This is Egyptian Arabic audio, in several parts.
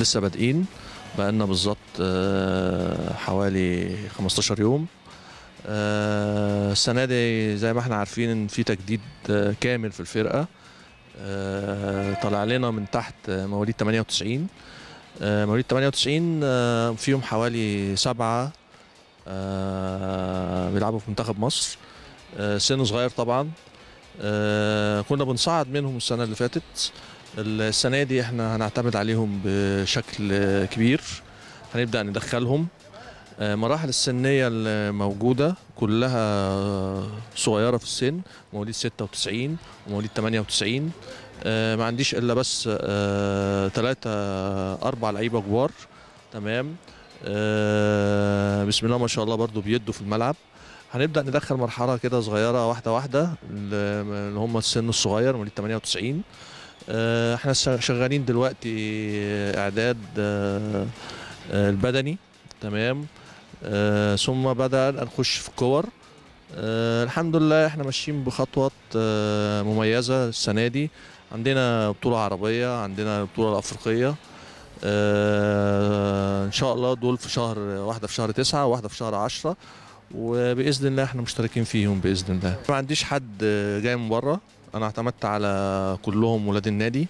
لسه بادئين بقالنا بالظبط آه، حوالي 15 يوم آه، السنة دي زي ما احنا عارفين ان في تجديد آه، كامل في الفرقة آه، طلع لنا من تحت آه، مواليد 98 آه، مواليد 98 آه، فيهم حوالي سبعة آه، بيلعبوا في منتخب مصر آه، سن صغير طبعا آه، كنا بنصعد منهم السنة اللي فاتت السنة دي احنا هنعتمد عليهم بشكل آه، كبير هنبدأ ندخلهم آه، مراحل السنية الموجودة كلها صغيرة في السن مواليد 96 ومواليد 98 آه، ما عنديش إلا بس ثلاثة أربع لعيبة كبار تمام آه، بسم الله ما شاء الله برضو بيدوا في الملعب هنبدأ ندخل مرحلة كده صغيرة واحدة واحدة اللي هم السن الصغير مواليد 98 آه، احنا شغالين دلوقتي إعداد آه، آه، البدني تمام آه، ثم بدأنا نخش في الكور آه، الحمد لله احنا ماشيين بخطوات آه، مميزة السنة دي عندنا بطولة عربية عندنا البطولة الأفريقية آه، إن شاء الله دول في شهر واحدة في شهر تسعة وواحدة في شهر عشرة وبإذن الله احنا مشتركين فيهم بإذن الله ما عنديش حد آه، جاي من بره أنا اعتمدت على كلهم ولاد النادي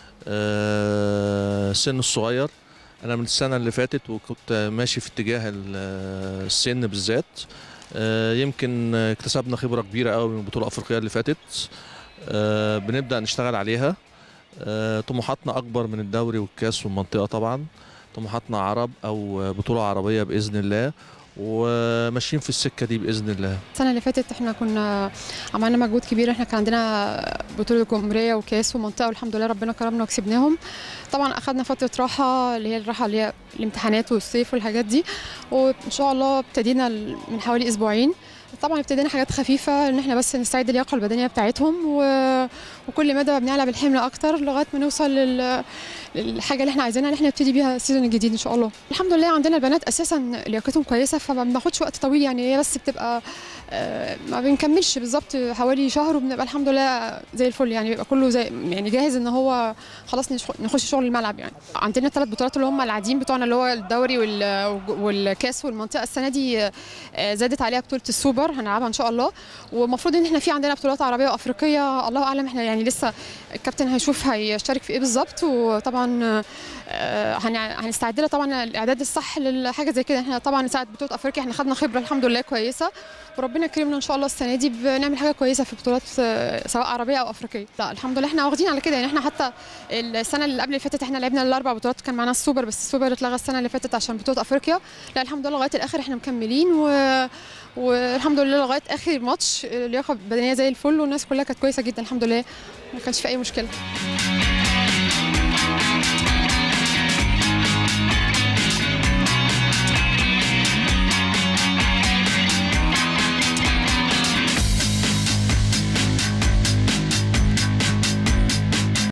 آه، السن الصغير انا من السنه اللي فاتت وكنت ماشي في اتجاه ال- السن بالذات آه، يمكن اكتسبنا خبره كبيره قوي من البطوله الافريقيه اللي فاتت آه، بنبدا نشتغل عليها آه، طموحاتنا اكبر من الدوري والكاس والمنطقه طبعا طموحاتنا عرب او بطوله عربيه باذن الله وماشيين في السكه دي باذن الله السنه اللي فاتت احنا كنا عملنا مجهود كبير احنا كان عندنا بطوله جمهوريه وكاس ومنطقه والحمد لله ربنا كرمنا وكسبناهم طبعا اخذنا فتره راحه اللي هي الراحه اللي هي الامتحانات والصيف والحاجات دي وان شاء الله ابتدينا ال- من حوالي اسبوعين طبعا ابتدينا حاجات خفيفه ان احنا بس نستعيد اللياقه البدنيه بتاعتهم و... وكل مدى بنعلى بالحمل اكتر لغايه ما نوصل لل... للحاجه اللي احنا عايزينها اللي احنا نبتدي بيها السيزون الجديد ان شاء الله الحمد لله عندنا البنات اساسا لياقتهم كويسه فما بناخدش وقت طويل يعني هي بس بتبقى آه، ما بنكملش بالظبط حوالي شهر وبنبقى الحمد لله زي الفل يعني بيبقى كله زي يعني جاهز ان هو خلاص نش- نخش شغل الملعب يعني عندنا ثلاث بطولات اللي هم العاديين بتوعنا اللي هو الدوري وال- والكاس والمنطقه السنه دي آه، زادت عليها بطوله السوبر هنلعبها ان شاء الله ومفروض ان احنا في عندنا بطولات عربيه وافريقيه الله اعلم احنا يعني لسه الكابتن هيشوف هيشترك في ايه بالظبط وطبعا آه، هن- هنستعد لها طبعا الاعداد الصح للحاجه زي كده احنا طبعا ساعه بطوله افريقيا احنا خدنا خبره الحمد لله كويسه وربنا كرمنا ان شاء الله السنه دي بنعمل حاجه كويسه في بطولات آه، سواء عربيه او افريقيه لا الحمد لله احنا واخدين على كده يعني احنا حتى السنه اللي قبل اللي فاتت احنا لعبنا الاربع بطولات كان معانا السوبر بس السوبر اتلغى السنه اللي فاتت عشان بطوله افريقيا لا الحمد لله لغايه الاخر احنا مكملين و... والحمد لله لغايه اخر ماتش اللياقه البدنيه زي الفل والناس كلها كانت كويسه جدا الحمد لله ما كانش في اي مشكله